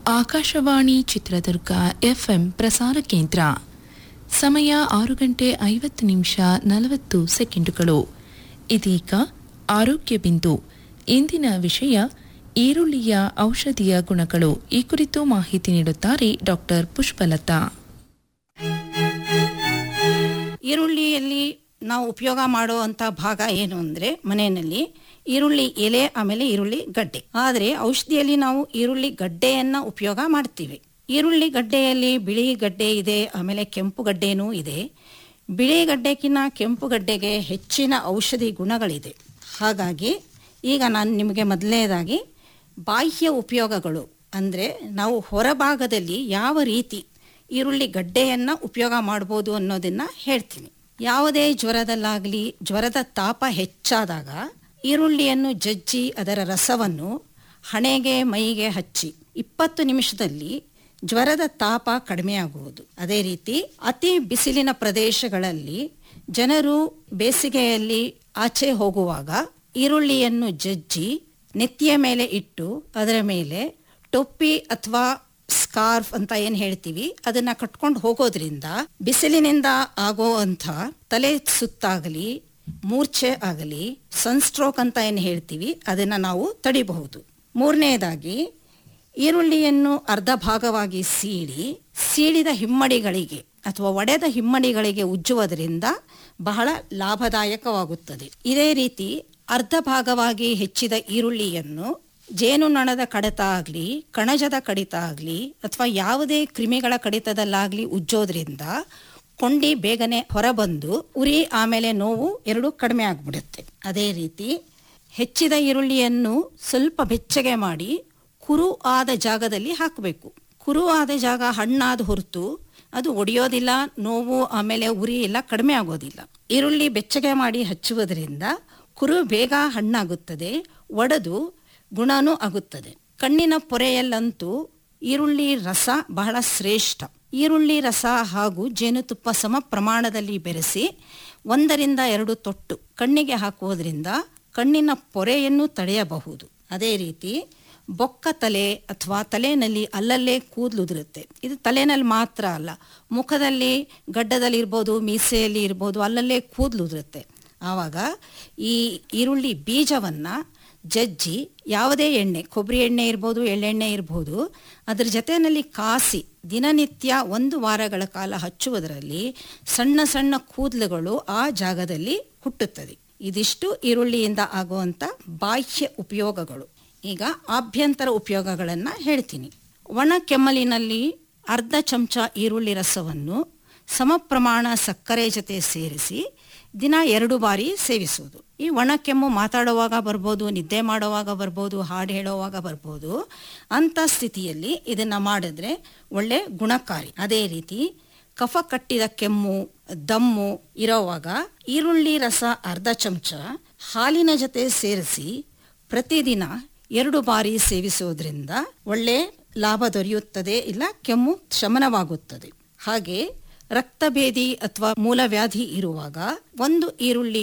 Akashvani Chitradurga FM ಪ್ರಸಾರ ಕೇಂದ್ರ ಸಮಯ ಆರು ಗಂಟೆ ಐವತ್ತು ನಿಮಿಷ ನಲವತ್ತು ಸೆಕೆಂಡುಗಳು ಇದೀಗ ಆರೋಗ್ಯ ಬಿಂದು ಇಂದಿನ ವಿಷಯ ಈರುಳ್ಳಿಯ ಔಷಧಿಯ ಗುಣಗಳು ಈ ಕುರಿತು ಮಾಹಿತಿ ನೀಡುತ್ತಾರೆ ಡಾಕ್ಟರ್ ಪುಷ್ಪಲತಾ ಈರುಳ್ಳಿಯಲ್ಲಿ ನಾವು ಉಪಯೋಗ ಮಾಡುವಂಥ ಭಾಗ ಏನು ಅಂದರೆ ಮನೆಯಲ್ಲಿ ಈರುಳ್ಳಿ ಎಲೆ ಆಮೇಲೆ ಈರುಳ್ಳಿ ಗಡ್ಡೆ ಆದರೆ ಔಷಧಿಯಲ್ಲಿ ನಾವು ಈರುಳ್ಳಿ ಗಡ್ಡೆಯನ್ನು ಉಪಯೋಗ ಮಾಡ್ತೀವಿ ಈರುಳ್ಳಿ ಗಡ್ಡೆಯಲ್ಲಿ ಬಿಳಿ ಗಡ್ಡೆ ಇದೆ ಆಮೇಲೆ ಕೆಂಪು ಗಡ್ಡೆನೂ ಇದೆ ಬಿಳಿ ಗಡ್ಡೆಗಿನ್ನ ಕೆಂಪು ಗಡ್ಡೆಗೆ ಹೆಚ್ಚಿನ ಔಷಧಿ ಗುಣಗಳಿದೆ ಹಾಗಾಗಿ ಈಗ ನಾನು ನಿಮಗೆ ಮೊದಲನೇದಾಗಿ ಬಾಹ್ಯ ಉಪಯೋಗಗಳು ಅಂದರೆ ನಾವು ಹೊರಭಾಗದಲ್ಲಿ ಯಾವ ರೀತಿ ಈರುಳ್ಳಿ ಗಡ್ಡೆಯನ್ನು ಉಪಯೋಗ ಮಾಡ್ಬೋದು ಅನ್ನೋದನ್ನು ಹೇಳ್ತೀನಿ ಯಾವುದೇ ಜ್ವರದಲ್ಲಾಗಲಿ ಜ್ವರದ ತಾಪ ಹೆಚ್ಚಾದಾಗ ಈರುಳ್ಳಿಯನ್ನು ಜಜ್ಜಿ ಅದರ ರಸವನ್ನು ಹಣೆಗೆ ಮೈಗೆ ಹಚ್ಚಿ ಇಪ್ಪತ್ತು ನಿಮಿಷದಲ್ಲಿ ಜ್ವರದ ತಾಪ ಕಡಿಮೆಯಾಗುವುದು ಅದೇ ರೀತಿ ಅತಿ ಬಿಸಿಲಿನ ಪ್ರದೇಶಗಳಲ್ಲಿ ಜನರು ಬೇಸಿಗೆಯಲ್ಲಿ ಆಚೆ ಹೋಗುವಾಗ ಈರುಳ್ಳಿಯನ್ನು ಜಜ್ಜಿ ನೆತ್ತಿಯ ಮೇಲೆ ಇಟ್ಟು ಅದರ ಮೇಲೆ ಟೊಪ್ಪಿ ಅಥವಾ ಸ್ಕಾರ್ಫ್ ಅಂತ ಏನ್ ಹೇಳ್ತೀವಿ ಅದನ್ನ ಕಟ್ಕೊಂಡು ಹೋಗೋದ್ರಿಂದ ಬಿಸಿಲಿನಿಂದ ಆಗೋ ಅಂಥ ತಲೆ ಸುತ್ತಾಗಲಿ ಮೂರ್ಛೆ ಆಗಲಿ ಸನ್ಸ್ಟ್ರೋಕ್ ಅಂತ ಏನು ಹೇಳ್ತೀವಿ ಅದನ್ನ ನಾವು ತಡಿಬಹುದು ಮೂರನೆಯದಾಗಿ ಈರುಳ್ಳಿಯನ್ನು ಅರ್ಧ ಭಾಗವಾಗಿ ಸೀಳಿ ಸೀಳಿದ ಹಿಮ್ಮಡಿಗಳಿಗೆ ಅಥವಾ ಒಡೆದ ಹಿಮ್ಮಡಿಗಳಿಗೆ ಉಜ್ಜುವುದರಿಂದ ಬಹಳ ಲಾಭದಾಯಕವಾಗುತ್ತದೆ ಇದೇ ರೀತಿ ಅರ್ಧ ಭಾಗವಾಗಿ ಹೆಚ್ಚಿದ ಈರುಳ್ಳಿಯನ್ನು ಜೇನುನೊಣದ ಕಡಿತ ಆಗಲಿ ಕಣಜದ ಕಡಿತ ಆಗಲಿ ಅಥವಾ ಯಾವುದೇ ಕ್ರಿಮಿಗಳ ಕಡಿತದಲ್ಲಾಗಲಿ ಉಜ್ಜೋದ್ರಿಂದ ಕೊಂಡಿ ಬೇಗನೆ ಹೊರಬಂದು ಉರಿ ಆಮೇಲೆ ನೋವು ಎರಡೂ ಕಡಿಮೆ ಆಗಿಬಿಡುತ್ತೆ ಅದೇ ರೀತಿ ಹೆಚ್ಚಿದ ಈರುಳ್ಳಿಯನ್ನು ಸ್ವಲ್ಪ ಬೆಚ್ಚಗೆ ಮಾಡಿ ಕುರು ಆದ ಜಾಗದಲ್ಲಿ ಹಾಕಬೇಕು ಕುರು ಆದ ಜಾಗ ಹಣ್ಣಾದ ಹೊರತು ಅದು ಒಡೆಯೋದಿಲ್ಲ ನೋವು ಆಮೇಲೆ ಉರಿ ಎಲ್ಲ ಕಡಿಮೆ ಆಗೋದಿಲ್ಲ ಈರುಳ್ಳಿ ಬೆಚ್ಚಗೆ ಮಾಡಿ ಹಚ್ಚುವುದರಿಂದ ಕುರು ಬೇಗ ಹಣ್ಣಾಗುತ್ತದೆ ಒಡೆದು ಗುಣನೂ ಆಗುತ್ತದೆ ಕಣ್ಣಿನ ಪೊರೆಯಲ್ಲಂತೂ ಈರುಳ್ಳಿ ರಸ ಬಹಳ ಶ್ರೇಷ್ಠ ಈರುಳ್ಳಿ ರಸ ಹಾಗೂ ಜೇನುತುಪ್ಪ ಸಮ ಪ್ರಮಾಣದಲ್ಲಿ ಬೆರೆಸಿ ಒಂದರಿಂದ ಎರಡು ತೊಟ್ಟು ಕಣ್ಣಿಗೆ ಹಾಕುವುದರಿಂದ ಕಣ್ಣಿನ ಪೊರೆಯನ್ನು ತಡೆಯಬಹುದು ಅದೇ ರೀತಿ ಬೊಕ್ಕ ತಲೆ ಅಥವಾ ತಲೆಯಲ್ಲಿ ಅಲ್ಲಲ್ಲೇ ಕೂದಲುದಿರುತ್ತೆ ಇದು ತಲೆನಲ್ಲಿ ಮಾತ್ರ ಅಲ್ಲ ಮುಖದಲ್ಲಿ ಗಡ್ಡದಲ್ಲಿ ಇರ್ಬೋದು ಮೀಸೆಯಲ್ಲಿ ಇರ್ಬೋದು ಅಲ್ಲಲ್ಲೇ ಕೂದಲುದಿರುತ್ತೆ ಆವಾಗ ಈ ಈರುಳ್ಳಿ ಬೀಜವನ್ನು ಜಜ್ಜಿ ಯಾವುದೇ ಎಣ್ಣೆ ಕೊಬ್ಬರಿ ಎಣ್ಣೆ ಇರ್ಬೋದು ಎಳ್ಳೆಣ್ಣೆ ಇರ್ಬೋದು ಅದ್ರ ಜೊತೆಯಲ್ಲಿ ಕಾಸಿ ದಿನನಿತ್ಯ ಒಂದು ವಾರಗಳ ಕಾಲ ಹಚ್ಚುವುದರಲ್ಲಿ ಸಣ್ಣ ಸಣ್ಣ ಕೂದಲುಗಳು ಆ ಜಾಗದಲ್ಲಿ ಹುಟ್ಟುತ್ತದೆ ಇದಿಷ್ಟು ಈರುಳ್ಳಿಯಿಂದ ಆಗುವಂಥ ಬಾಹ್ಯ ಉಪಯೋಗಗಳು ಈಗ ಆಭ್ಯಂತರ ಉಪಯೋಗಗಳನ್ನು ಹೇಳ್ತೀನಿ ಒಣ ಕೆಮ್ಮಲಿನಲ್ಲಿ ಅರ್ಧ ಚಮಚ ಈರುಳ್ಳಿ ರಸವನ್ನು ಸಮ ಪ್ರಮಾಣ ಸಕ್ಕರೆ ಜೊತೆ ಸೇರಿಸಿ ದಿನ ಎರಡು ಬಾರಿ ಸೇವಿಸುವುದು ಈ ಒಣ ಕೆಮ್ಮು ಮಾತಾಡುವಾಗ ಬರ್ಬೋದು ನಿದ್ದೆ ಮಾಡುವಾಗ ಬರ್ಬೋದು ಹಾಡು ಹೇಳುವಾಗ ಬರ್ಬೋದು ಅಂಥ ಸ್ಥಿತಿಯಲ್ಲಿ ಇದನ್ನು ಮಾಡಿದ್ರೆ ಒಳ್ಳೆ ಗುಣಕಾರಿ ಅದೇ ರೀತಿ ಕಫ ಕಟ್ಟಿದ ಕೆಮ್ಮು ದಮ್ಮು ಇರೋವಾಗ ಈರುಳ್ಳಿ ರಸ ಅರ್ಧ ಚಮಚ ಹಾಲಿನ ಜೊತೆ ಸೇರಿಸಿ ಪ್ರತಿದಿನ ಎರಡು ಬಾರಿ ಸೇವಿಸುವುದರಿಂದ ಒಳ್ಳೆ ಲಾಭ ದೊರೆಯುತ್ತದೆ ಇಲ್ಲ ಕೆಮ್ಮು ಶಮನವಾಗುತ್ತದೆ ಹಾಗೆ ರಕ್ತಭೇದಿ ಅಥವಾ ಮೂಲವ್ಯಾಧಿ ಇರುವಾಗ ಒಂದು ಈರುಳ್ಳಿ